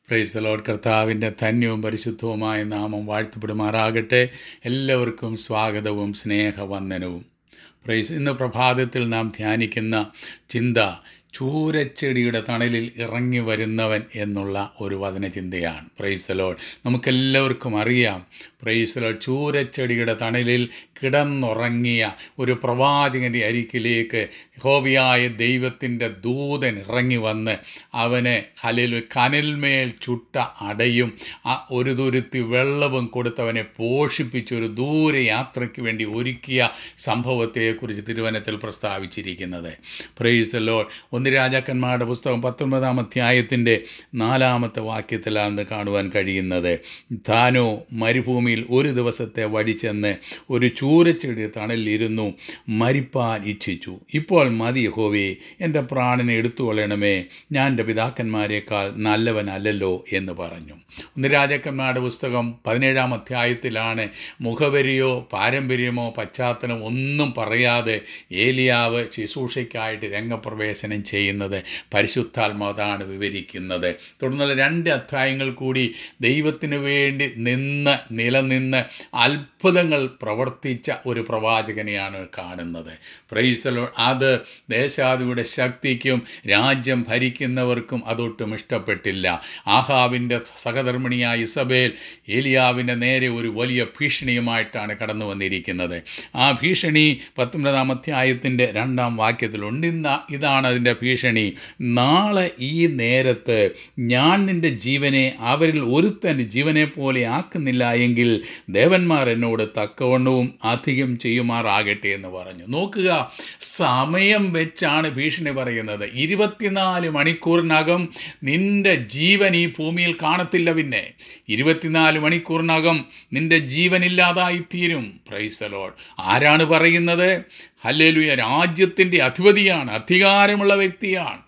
price load കർത്താവിൻ്റെ ധന്യവും പരിശുദ്ധവുമായ നാമം വാഴ്ത്തപ്പെടുമാറാകട്ടെ എല്ലാവർക്കും സ്വാഗതവും സ്നേഹവന്ദനവും പ്രൈസ് ഇന്ന് പ്രഭാതത്തിൽ നാം ധ്യാനിക്കുന്ന ചിന്ത ചൂരച്ചെടിയുടെ തണലിൽ ഇറങ്ങി വരുന്നവൻ എന്നുള്ള ഒരു വചനചിന്തയാണ് പ്രൈസ് ലോഡ് നമുക്കെല്ലാവർക്കും അറിയാം പ്രൈസ് ലോഡ് ചൂരച്ചെടിയുടെ തണലിൽ കിടന്നുറങ്ങിയ ഒരു പ്രവാചകൻ്റെ അരികിലേക്ക് ഹോബിയായ ദൈവത്തിൻ്റെ ദൂതൻ ഇറങ്ങി വന്ന് അവന് കലിൽ കനൽമേൽ ചുട്ട അടയും ആ ഒരു തുരുത്തി വെള്ളവും കൊടുത്തവനെ പോഷിപ്പിച്ച് ഒരു ദൂരെ യാത്രയ്ക്ക് വേണ്ടി ഒരുക്കിയ സംഭവത്തെക്കുറിച്ച് തിരുവനത്തിൽ പ്രസ്താവിച്ചിരിക്കുന്നത് പ്രൈസ് ലോഡ് ഒന്ന് രാജാക്കന്മാരുടെ പുസ്തകം പത്തൊൻപതാം അധ്യായത്തിൻ്റെ നാലാമത്തെ വാക്യത്തിലാണ് കാണുവാൻ കഴിയുന്നത് താനോ മരുഭൂമിയിൽ ഒരു ദിവസത്തെ വഴിച്ചെന്ന് ഒരു ചൂരച്ചെടി തണലിലിരുന്നു മരിപ്പാൻ ഇച്ഛിച്ചു ഇപ്പോൾ മതി യഹോവേ എൻ്റെ പ്രാണനെ എടുത്തുകൊള്ളണമേ ഞാൻ എൻ്റെ പിതാക്കന്മാരെക്കാൾ നല്ലവനല്ലല്ലോ എന്ന് പറഞ്ഞു ഒന്ന് രാജാക്കന്മാരുടെ പുസ്തകം പതിനേഴാം അധ്യായത്തിലാണ് മുഖവരിയോ പാരമ്പര്യമോ പശ്ചാത്തലം ഒന്നും പറയാതെ ഏലിയാവ് ശുശ്രൂഷയ്ക്കായിട്ട് രംഗപ്രവേശനം ചെയ്യുന്നത് പരിശുദ്ധാത്മാതാണ് വിവരിക്കുന്നത് തുടർന്നുള്ള രണ്ട് അധ്യായങ്ങൾ കൂടി ദൈവത്തിന് വേണ്ടി നിന്ന് നിലനിന്ന് അത്ഭുതങ്ങൾ പ്രവർത്തിച്ച ഒരു പ്രവാചകനെയാണ് കാണുന്നത് പ്രൈസലോ അത് ദേശാദിയുടെ ശക്തിക്കും രാജ്യം ഭരിക്കുന്നവർക്കും അതൊട്ടും ഇഷ്ടപ്പെട്ടില്ല ആഹാവിൻ്റെ സഹധർമ്മിണിയായ ഇസബേൽ ഏലിയാവിൻ്റെ നേരെ ഒരു വലിയ ഭീഷണിയുമായിട്ടാണ് കടന്നു വന്നിരിക്കുന്നത് ആ ഭീഷണി പത്തൊമ്പതാം അധ്യായത്തിൻ്റെ രണ്ടാം വാക്യത്തിലുണ്ട് ഇന്ന ഇതാണ് അതിൻ്റെ ഭീഷണി നാളെ ഈ നേരത്ത് ഞാൻ നിൻ്റെ ജീവനെ അവരിൽ ഒരുത്തൻ്റെ ജീവനെ പോലെ ആക്കുന്നില്ല എങ്കിൽ ദേവന്മാർ എന്നോട് തക്കവണ്ണവും അധികം ചെയ്യുമാറാകട്ടെ എന്ന് പറഞ്ഞു നോക്കുക സമയം വെച്ചാണ് ഭീഷണി പറയുന്നത് ഇരുപത്തിനാല് മണിക്കൂറിനകം നിന്റെ ജീവൻ ഈ ഭൂമിയിൽ കാണത്തില്ല പിന്നെ ഇരുപത്തിനാല് മണിക്കൂറിനകം നിന്റെ ജീവനില്ലാതായി തീരും പ്രൈസലോഡ് ആരാണ് പറയുന്നത് ഹല്ലേലുയ രാജ്യത്തിൻ്റെ അധിപതിയാണ് അധികാരമുള്ള വ്യക്തിയാണ്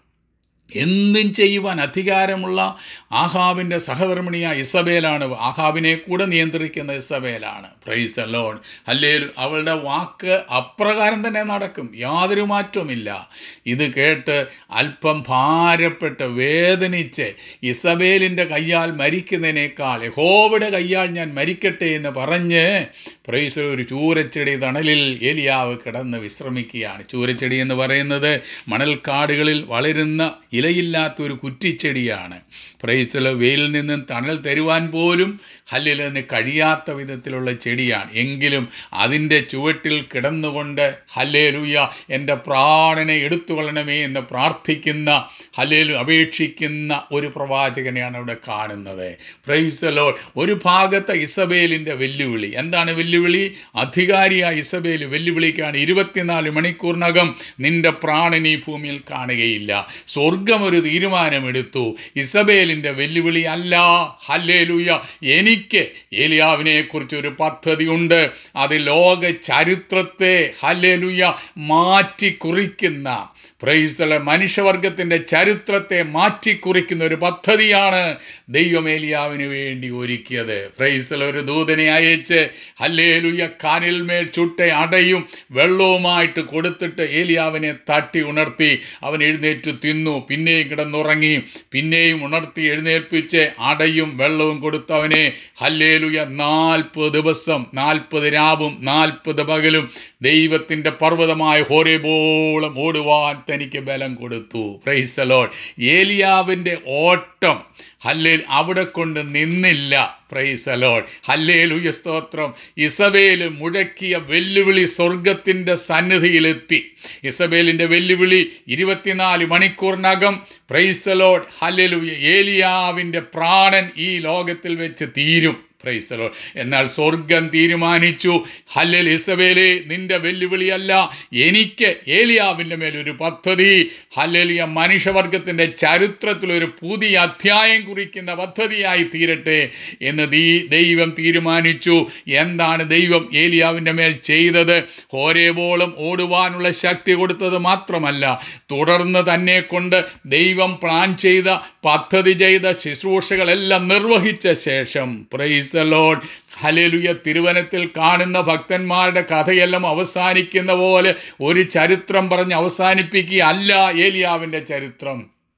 എന്തും ചെയ്യുവാൻ അധികാരമുള്ള ആഹാബിൻ്റെ സഹധർമ്മിണിയായ ഇസബേലാണ് ആഹാബിനെ കൂടെ നിയന്ത്രിക്കുന്ന ഇസബേലാണ് പ്രൈസ് ലോൺ അല്ലേൽ അവളുടെ വാക്ക് അപ്രകാരം തന്നെ നടക്കും യാതൊരു മാറ്റവുമില്ല ഇത് കേട്ട് അല്പം ഭാരപ്പെട്ട് വേദനിച്ച് ഇസബേലിൻ്റെ കയ്യാൽ മരിക്കുന്നതിനേക്കാൾ യഹോവയുടെ കയ്യാൽ ഞാൻ മരിക്കട്ടെ എന്ന് പറഞ്ഞ് പ്രൈസ് ഒരു ചൂരച്ചെടി തണലിൽ ഏലിയാവ് കിടന്ന് വിശ്രമിക്കുകയാണ് ചൂരച്ചെടി എന്ന് പറയുന്നത് മണൽക്കാടുകളിൽ വളരുന്ന ഇലയില്ലാത്ത ഒരു കുറ്റിച്ചെടിയാണ് പ്രൈസിൽ വെയിലിൽ നിന്നും തണൽ തരുവാൻ പോലും ഹല്ലിലിന് കഴിയാത്ത വിധത്തിലുള്ള ചെടിയാണ് എങ്കിലും അതിൻ്റെ ചുവട്ടിൽ കിടന്നുകൊണ്ട് ഹല്ലേലൂയ എൻ്റെ പ്രാണനെ എടുത്തുകൊള്ളണമേ എന്ന് പ്രാർത്ഥിക്കുന്ന ഹല്ലേലു അപേക്ഷിക്കുന്ന ഒരു പ്രവാചകനെയാണ് ഇവിടെ കാണുന്നത് പ്രൈസലോ ഒരു ഭാഗത്തെ ഇസബേലിൻ്റെ വെല്ലുവിളി എന്താണ് വെല്ലുവിളി അധികാരിയായ ഇസബേൽ വെല്ലുവിളിക്കാണ് ഇരുപത്തിനാല് മണിക്കൂറിനകം നിന്റെ പ്രാണൻ ഈ ഭൂമിയിൽ കാണുകയില്ല സ്വർഗം ഒരു തീരുമാനമെടുത്തു ഇസബേലിൻ്റെ വെല്ലുവിളി അല്ല ഹല്ലേലൂയ എനിക്ക് ഏലിയാവിനെ കുറിച്ച് ഒരു പദ്ധതിയുണ്ട് അത് ലോക ചരിത്രത്തെ ഹല്ലേലൂയ മാറ്റി കുറിക്കുന്ന പ്രൈസല മനുഷ്യവർഗത്തിൻ്റെ ചരിത്രത്തെ മാറ്റിക്കുറിക്കുന്ന ഒരു പദ്ധതിയാണ് ദൈവം ഏലിയാവിന് വേണ്ടി ഒരുക്കിയത് പ്രൈസല ഒരു ദൂതനെ അയച്ച് ഹല്ലേലുയ കാനിൽ മേൽ ചുട്ട അടയും വെള്ളവുമായിട്ട് കൊടുത്തിട്ട് ഏലിയാവിനെ തട്ടി ഉണർത്തി അവൻ എഴുന്നേറ്റ് തിന്നു പിന്നെയും കിടന്നുറങ്ങി പിന്നെയും ഉണർത്തി എഴുന്നേൽപ്പിച്ച് അടയും വെള്ളവും കൊടുത്തവനെ ഹല്ലേലുയ നാൽപ്പത് ദിവസം നാൽപ്പത് രാവും നാൽപ്പത് പകലും ദൈവത്തിൻ്റെ പർവ്വതമായ ഹോരേബോളം ഓടുവാൻ തനിക്ക് ബലം കൊടുത്തു പ്രൈസലോൺ ഏലിയാവിൻ്റെ ഓട്ടം ഹല്ലേൽ അവിടെ കൊണ്ട് നിന്നില്ല പ്രൈസലോൺ ഹല്ലേൽ സ്തോത്രം ഇസബേൽ മുഴക്കിയ വെല്ലുവിളി സ്വർഗത്തിൻ്റെ സന്നിധിയിലെത്തി ഇസബേലിൻ്റെ വെല്ലുവിളി ഇരുപത്തിനാല് മണിക്കൂറിനകം പ്രൈസലോഡ് ഹല്ലേലു ഏലിയാവിൻ്റെ പ്രാണൻ ഈ ലോകത്തിൽ വെച്ച് തീരും പ്രൈസലോ എന്നാൽ സ്വർഗം തീരുമാനിച്ചു ഹല്ലൽ ഇസബേലെ നിന്റെ വെല്ലുവിളിയല്ല എനിക്ക് ഏലിയാവിൻ്റെ മേലൊരു പദ്ധതി ഹല്ലലിയ മനുഷ്യവർഗത്തിൻ്റെ ചരിത്രത്തിലൊരു പുതിയ അധ്യായം കുറിക്കുന്ന പദ്ധതിയായി തീരട്ടെ എന്ന് ദീ ദൈവം തീരുമാനിച്ചു എന്താണ് ദൈവം ഏലിയാവിൻ്റെ മേൽ ചെയ്തത് ഹോരേവോളം ഓടുവാനുള്ള ശക്തി കൊടുത്തത് മാത്രമല്ല തുടർന്ന് തന്നെ കൊണ്ട് ദൈവം പ്ലാൻ ചെയ്ത പദ്ധതി ചെയ്ത ശുശ്രൂഷകളെല്ലാം നിർവഹിച്ച ശേഷം പ്രൈസ് ലോഡ് ഹലേലുയ തിരുവനത്തിൽ കാണുന്ന ഭക്തന്മാരുടെ കഥയെല്ലാം അവസാനിക്കുന്ന പോലെ ഒരു ചരിത്രം പറഞ്ഞ് അവസാനിപ്പിക്കുക അല്ല ഏലിയാവിൻ്റെ ചരിത്രം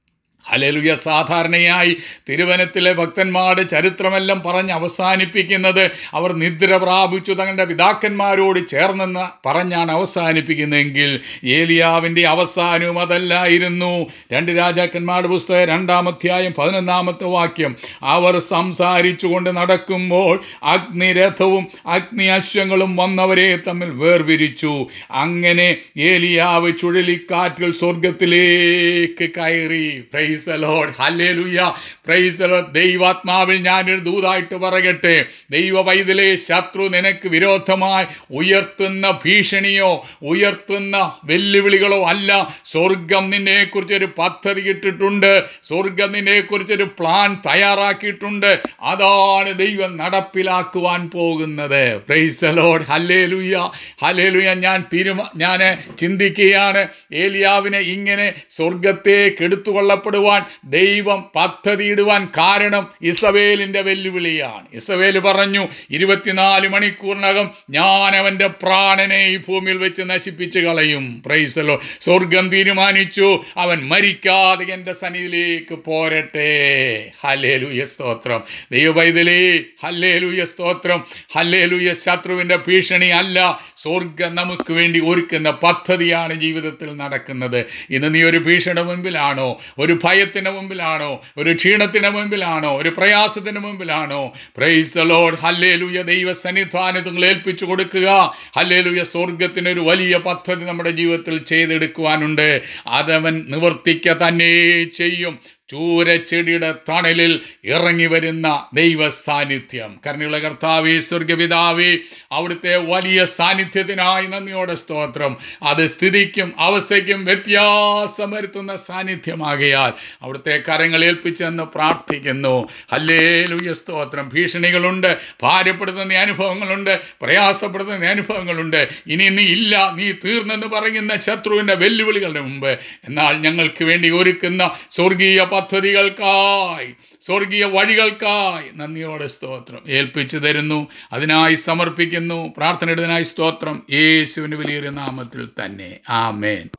ഹലേലുയ സാധാരണയായി തിരുവനത്തിലെ ഭക്തന്മാരുടെ ചരിത്രമെല്ലാം പറഞ്ഞ് അവസാനിപ്പിക്കുന്നത് അവർ നിദ്ര പ്രാപിച്ചു തങ്ങളുടെ പിതാക്കന്മാരോട് ചേർന്നെന്ന് പറഞ്ഞാണ് അവസാനിപ്പിക്കുന്നതെങ്കിൽ ഏലിയാവിൻ്റെ അവസാനവും അതല്ലായിരുന്നു രണ്ട് രാജാക്കന്മാരുടെ പുസ്തകം രണ്ടാമധ്യായം പതിനൊന്നാമത്തെ വാക്യം അവർ സംസാരിച്ചുകൊണ്ട് നടക്കുമ്പോൾ അഗ്നിരഥവും അഗ്നി അശ്വങ്ങളും വന്നവരെ തമ്മിൽ വേർപിരിച്ചു അങ്ങനെ ഏലിയാവ് ചുഴലിക്കാറ്റിൽ സ്വർഗത്തിലേക്ക് കയറി praise Lord hallelujah praise Lord ദൈവാത്മാവിൽ ഞാനൊരു ദൂതായിട്ട് പറയട്ടെ ദൈവ പൈതലെ ശത്രു നിനക്ക് വിരോധമായി ഉയർത്തുന്ന ഭീഷണിയോ ഉയർത്തുന്ന വെല്ലുവിളികളോ അല്ല സ്വർഗം നിന്നെക്കുറിച്ചൊരു പദ്ധതി ഇട്ടിട്ടുണ്ട് സ്വർഗം നിന്നെക്കുറിച്ചൊരു പ്ലാൻ തയ്യാറാക്കിയിട്ടുണ്ട് അതാണ് ദൈവം നടപ്പിലാക്കുവാൻ പോകുന്നത് പ്രൈസ് ലോഡ് ഹല്ലേലൂയ ഹല്ലേലൂയ ഞാൻ തീരുമാ ഞാൻ ചിന്തിക്കുകയാണ് ഏലിയാവിനെ ഇങ്ങനെ സ്വർഗത്തേക്ക് എടുത്തുകൊള്ളപ്പെടുവാൻ ദൈവം പദ്ധതിയിടുവാൻ കാരണം ഇസവേലിൻ്റെ വെല്ലുവിളിയാണ് ഇസവേൽ പറഞ്ഞു ഇരുപത്തിനാല് മണിക്കൂറിനകം ഞാൻ അവൻ്റെ പ്രാണനെ ഈ ഭൂമിയിൽ വെച്ച് നശിപ്പിച്ച് കളയും പ്രൈസലോ സ്വർഗം തീരുമാനിച്ചു അവൻ മരിക്കാതെ എൻ്റെ സന്നിധിയിലേക്ക് പോരട്ടെ ഹല്ലേലൂയ സ്തോത്രം ദൈവവൈതലേ ഹല്ലേലൂയ സ്തോത്രം ഹല്ലേലൂയ ശത്രുവിൻ്റെ ഭീഷണി അല്ല സ്വർഗം നമുക്ക് വേണ്ടി ഒരുക്കുന്ന പദ്ധതിയാണ് ജീവിതത്തിൽ നടക്കുന്നത് ഇന്ന് നീ ഒരു ഭീഷണി മുൻപിലാണോ ഒരു ഭയത്തിന് മുമ്പിലാണോ ഒരു ക്ഷീണത്തിന് മുമ്പിലാണോ ഒരു പ്രയാസത്തിന് മുമ്പിലാണോ പ്രൈസ് ലോഡ് ഹല്ലേലൂയ ദൈവ സന്നിധാനത്തുങ്ങൾ ഏൽപ്പിച്ചു കൊടുക്കുക ഹല്ലേലൂയ സ്വർഗത്തിന് ഒരു വലിയ പദ്ധതി നമ്മുടെ ജീവിതത്തിൽ ചെയ്തെടുക്കുവാനുണ്ട് അതവൻ നിവർത്തിക്ക തന്നെ ചെയ്യും ചൂരച്ചെടിയുടെ തണലിൽ ഇറങ്ങി വരുന്ന ദൈവ സാന്നിധ്യം കരുണയുള്ള കർത്താവേ സ്വർഗപിതാവേ അവിടുത്തെ വലിയ സാന്നിധ്യത്തിനായി നന്ദിയോടെ സ്തോത്രം അത് സ്ഥിതിക്കും അവസ്ഥയ്ക്കും വ്യത്യാസം വരുത്തുന്ന സാന്നിധ്യമാകയാൽ അവിടുത്തെ കരങ്ങൾ ഏൽപ്പിച്ചെന്ന് പ്രാർത്ഥിക്കുന്നു ഹല്ലേലൂയ സ്തോത്രം ഭീഷണികളുണ്ട് ഭാര്യപ്പെടുത്തുന്ന അനുഭവങ്ങളുണ്ട് പ്രയാസപ്പെടുത്തുന്ന അനുഭവങ്ങളുണ്ട് ഇനി നീ ഇല്ല നീ തീർന്നെന്ന് പറയുന്ന ശത്രുവിൻ്റെ വെല്ലുവിളികളുടെ മുമ്പ് എന്നാൽ ഞങ്ങൾക്ക് വേണ്ടി ഒരുക്കുന്ന സ്വർഗീയ പദ്ധതികൾക്കായി സ്വർഗീയ വഴികൾക്കായി നന്ദിയോടെ സ്തോത്രം ഏൽപ്പിച്ചു തരുന്നു അതിനായി സമർപ്പിക്കുന്നു പ്രാർത്ഥനയുടേതിനായി സ്തോത്രം യേശുവിന് വലിയൊരു നാമത്തിൽ തന്നെ ആമേൻ